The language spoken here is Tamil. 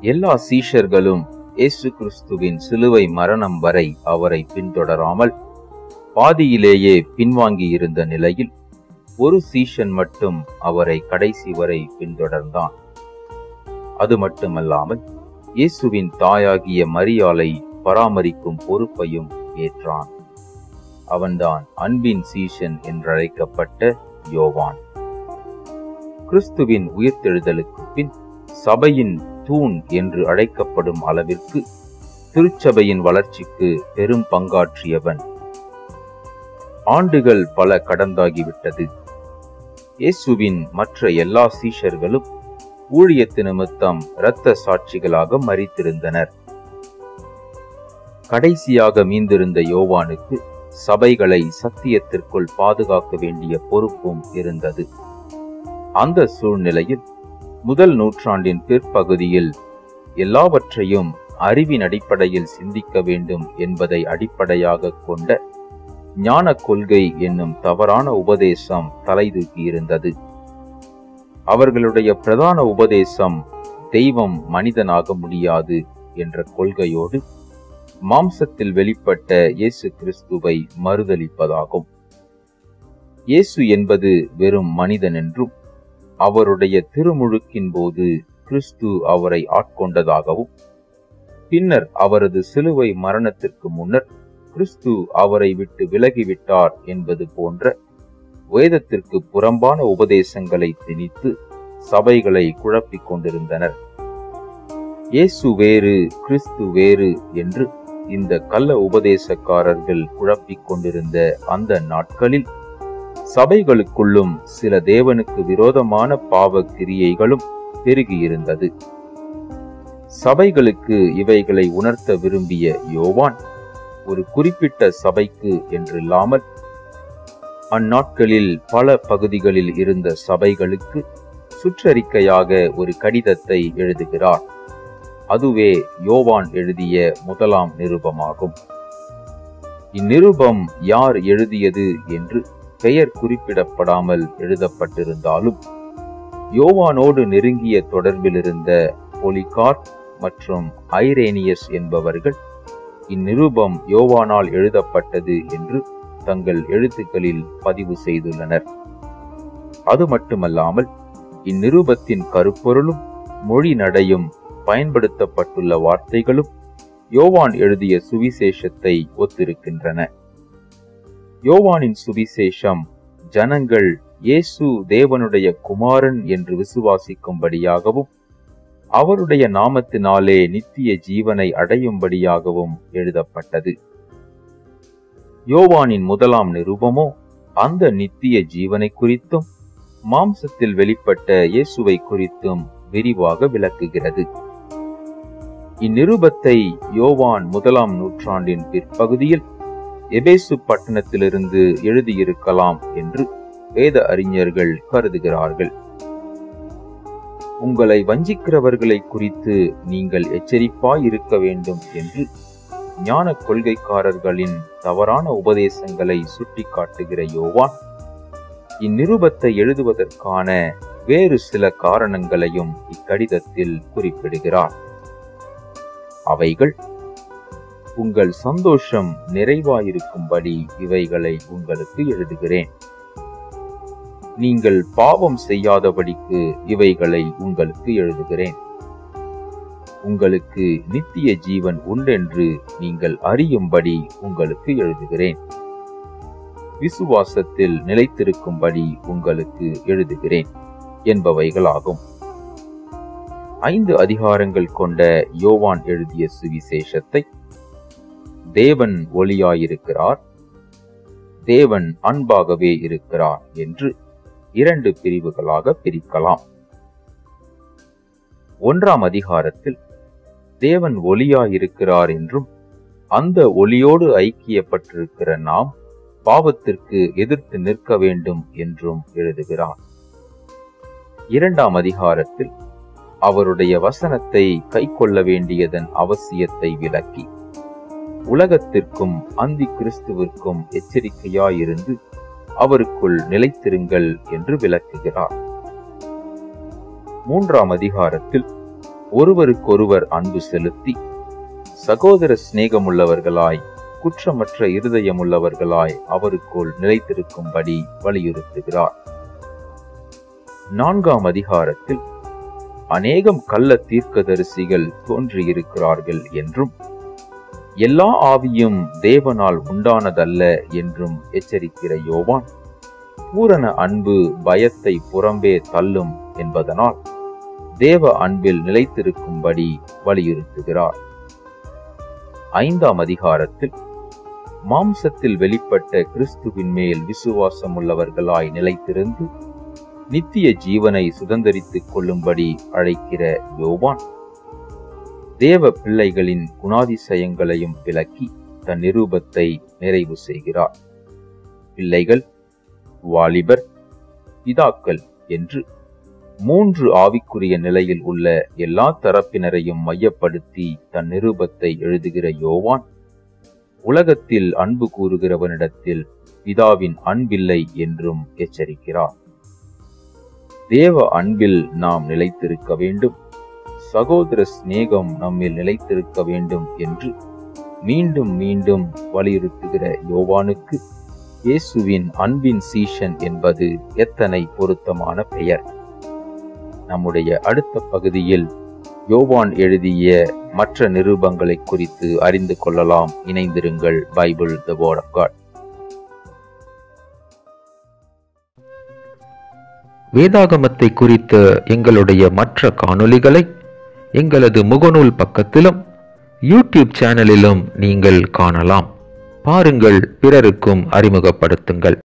எல்லா சீஷர்களும் இயேசு கிறிஸ்துவின் சிலுவை மரணம் வரை அவரை பின்தொடராமல் பாதியிலேயே பின்வாங்கி இருந்த நிலையில் ஒரு சீஷன் மட்டும் அவரை கடைசி வரை பின்தொடர்ந்தான் அது மட்டுமல்லாமல் இயேசுவின் தாயாகிய மரியாளை பராமரிக்கும் பொறுப்பையும் ஏற்றான் அவன்தான் அன்பின் சீஷன் என்றழைக்கப்பட்ட யோவான் கிறிஸ்துவின் உயிர்த்தெழுதலுக்கு பின் சபையின் தூண் என்று அழைக்கப்படும் அளவிற்கு திருச்சபையின் வளர்ச்சிக்கு பெரும் பங்காற்றியவன் ஆண்டுகள் பல கடந்தாகிவிட்டது இயேசுவின் மற்ற எல்லா சீஷர்களும் ஊழியத்து நிமித்தம் இரத்த சாட்சிகளாக மறித்திருந்தனர் கடைசியாக மீந்திருந்த யோவானுக்கு சபைகளை சத்தியத்திற்குள் பாதுகாக்க வேண்டிய பொறுப்பும் இருந்தது அந்த சூழ்நிலையில் முதல் நூற்றாண்டின் பிற்பகுதியில் எல்லாவற்றையும் அறிவின் அடிப்படையில் சிந்திக்க வேண்டும் என்பதை அடிப்படையாக கொண்ட ஞான கொள்கை என்னும் தவறான உபதேசம் தலைதூக்கி இருந்தது அவர்களுடைய பிரதான உபதேசம் தெய்வம் மனிதனாக முடியாது என்ற கொள்கையோடு மாம்சத்தில் வெளிப்பட்ட இயேசு கிறிஸ்துவை மறுதலிப்பதாகும் இயேசு என்பது வெறும் மனிதன் என்றும் அவருடைய திருமுழுக்கின் போது கிறிஸ்து அவரை ஆட்கொண்டதாகவும் பின்னர் அவரது சிலுவை மரணத்திற்கு முன்னர் கிறிஸ்து அவரை விட்டு விலகிவிட்டார் என்பது போன்ற வேதத்திற்கு புறம்பான உபதேசங்களை திணித்து சபைகளை குழப்பிக் கொண்டிருந்தனர் இயேசு வேறு கிறிஸ்து வேறு என்று இந்த கள்ள உபதேசக்காரர்கள் குழப்பிக் கொண்டிருந்த அந்த நாட்களில் சபைகளுக்குள்ளும் சில தேவனுக்கு விரோதமான பாவ கிரியைகளும் பெருகியிருந்தது சபைகளுக்கு இவைகளை உணர்த்த விரும்பிய யோவான் ஒரு குறிப்பிட்ட சபைக்கு என்றில்லாமல் அந்நாட்களில் பல பகுதிகளில் இருந்த சபைகளுக்கு சுற்றறிக்கையாக ஒரு கடிதத்தை எழுதுகிறார் அதுவே யோவான் எழுதிய முதலாம் நிருபமாகும் இந்நிருபம் யார் எழுதியது என்று பெயர் குறிப்பிடப்படாமல் எழுதப்பட்டிருந்தாலும் யோவானோடு நெருங்கிய தொடர்பில் இருந்த பொலிகார்ப் மற்றும் ஐரேனியஸ் என்பவர்கள் இந்நிருபம் யோவானால் எழுதப்பட்டது என்று தங்கள் எழுத்துக்களில் பதிவு செய்துள்ளனர் அது மட்டுமல்லாமல் இந்நிருபத்தின் கருப்பொருளும் மொழி நடையும் பயன்படுத்தப்பட்டுள்ள வார்த்தைகளும் யோவான் எழுதிய சுவிசேஷத்தை ஒத்திருக்கின்றன யோவானின் சுவிசேஷம் ஜனங்கள் இயேசு தேவனுடைய குமாரன் என்று விசுவாசிக்கும்படியாகவும் அவருடைய நாமத்தினாலே நித்திய ஜீவனை அடையும்படியாகவும் எழுதப்பட்டது யோவானின் முதலாம் நிருபமோ அந்த நித்திய ஜீவனை குறித்தும் மாம்சத்தில் வெளிப்பட்ட இயேசுவை குறித்தும் விரிவாக விளக்குகிறது இந்நிருபத்தை யோவான் முதலாம் நூற்றாண்டின் பிற்பகுதியில் எபேசு பட்டணத்திலிருந்து எழுதியிருக்கலாம் என்று வேத அறிஞர்கள் கருதுகிறார்கள் உங்களை வஞ்சிக்கிறவர்களை குறித்து நீங்கள் எச்சரிப்பாய் இருக்க வேண்டும் என்று ஞான கொள்கைக்காரர்களின் தவறான உபதேசங்களை சுட்டிக்காட்டுகிற யோவான் இந்நிருபத்தை எழுதுவதற்கான வேறு சில காரணங்களையும் இக்கடிதத்தில் குறிப்பிடுகிறார் அவைகள் உங்கள் சந்தோஷம் நிறைவாயிருக்கும்படி இவைகளை உங்களுக்கு எழுதுகிறேன் நீங்கள் பாவம் செய்யாதபடிக்கு இவைகளை உங்களுக்கு எழுதுகிறேன் உங்களுக்கு நித்திய ஜீவன் உண்டென்று நீங்கள் அறியும்படி உங்களுக்கு எழுதுகிறேன் விசுவாசத்தில் நிலைத்திருக்கும்படி உங்களுக்கு எழுதுகிறேன் என்பவைகளாகும் ஐந்து அதிகாரங்கள் கொண்ட யோவான் எழுதிய சுவிசேஷத்தை தேவன் ஒளியாயிருக்கிறார் தேவன் அன்பாகவே இருக்கிறார் என்று இரண்டு பிரிவுகளாக பிரிக்கலாம் ஒன்றாம் அதிகாரத்தில் தேவன் ஒளியாயிருக்கிறார் என்றும் அந்த ஒளியோடு ஐக்கியப்பட்டிருக்கிற நாம் பாவத்திற்கு எதிர்த்து நிற்க வேண்டும் என்றும் எழுதுகிறார் இரண்டாம் அதிகாரத்தில் அவருடைய வசனத்தை கைக்கொள்ள வேண்டியதன் அவசியத்தை விளக்கி உலகத்திற்கும் அந்தி கிறிஸ்துவிற்கும் எச்சரிக்கையாயிருந்து அவருக்குள் நிலைத்திருங்கள் என்று விளக்குகிறார் மூன்றாம் அதிகாரத்தில் ஒருவருக்கொருவர் அன்பு செலுத்தி சகோதர சிநேகமுள்ளவர்களாய் குற்றமற்ற இருதயமுள்ளவர்களாய் அவருக்குள் நிலைத்திருக்கும்படி வலியுறுத்துகிறார் நான்காம் அதிகாரத்தில் அநேகம் கள்ள தீர்க்கதரிசிகள் தோன்றியிருக்கிறார்கள் என்றும் எல்லா ஆவியும் தேவனால் உண்டானதல்ல என்றும் எச்சரிக்கிற யோவான் பூரண அன்பு பயத்தை புறம்பே தள்ளும் என்பதனால் தேவ அன்பில் நிலைத்திருக்கும்படி வலியுறுத்துகிறார் ஐந்தாம் அதிகாரத்தில் மாம்சத்தில் வெளிப்பட்ட கிறிஸ்துவின் மேல் விசுவாசம் உள்ளவர்களாய் நிலைத்திருந்து நித்திய ஜீவனை சுதந்திரித்துக் கொள்ளும்படி அழைக்கிற யோவான் தேவ பிள்ளைகளின் குணாதிசயங்களையும் விளக்கி தன் நிரூபத்தை நிறைவு செய்கிறார் பிள்ளைகள் வாலிபர் பிதாக்கள் என்று மூன்று ஆவிக்குரிய நிலையில் உள்ள எல்லா தரப்பினரையும் மையப்படுத்தி தன் நிரூபத்தை எழுதுகிற யோவான் உலகத்தில் அன்பு கூறுகிறவனிடத்தில் பிதாவின் அன்பில்லை என்றும் எச்சரிக்கிறார் தேவ அன்பில் நாம் நிலைத்திருக்க வேண்டும் சகோதர சிநேகம் நம்மில் நிலைத்திருக்க வேண்டும் என்று மீண்டும் மீண்டும் வலியுறுத்துகிற யோவானுக்கு இயேசுவின் அன்பின் சீஷன் என்பது எத்தனை பொருத்தமான பெயர் நம்முடைய அடுத்த பகுதியில் யோவான் எழுதிய மற்ற நிருபங்களை குறித்து அறிந்து கொள்ளலாம் இணைந்திருங்கள் Bible the word of God வேதாகமத்தை குறித்த எங்களுடைய மற்ற காணொளிகளை எங்களது முகநூல் பக்கத்திலும் யூடியூப் சேனலிலும் நீங்கள் காணலாம் பாருங்கள் பிறருக்கும் அறிமுகப்படுத்துங்கள்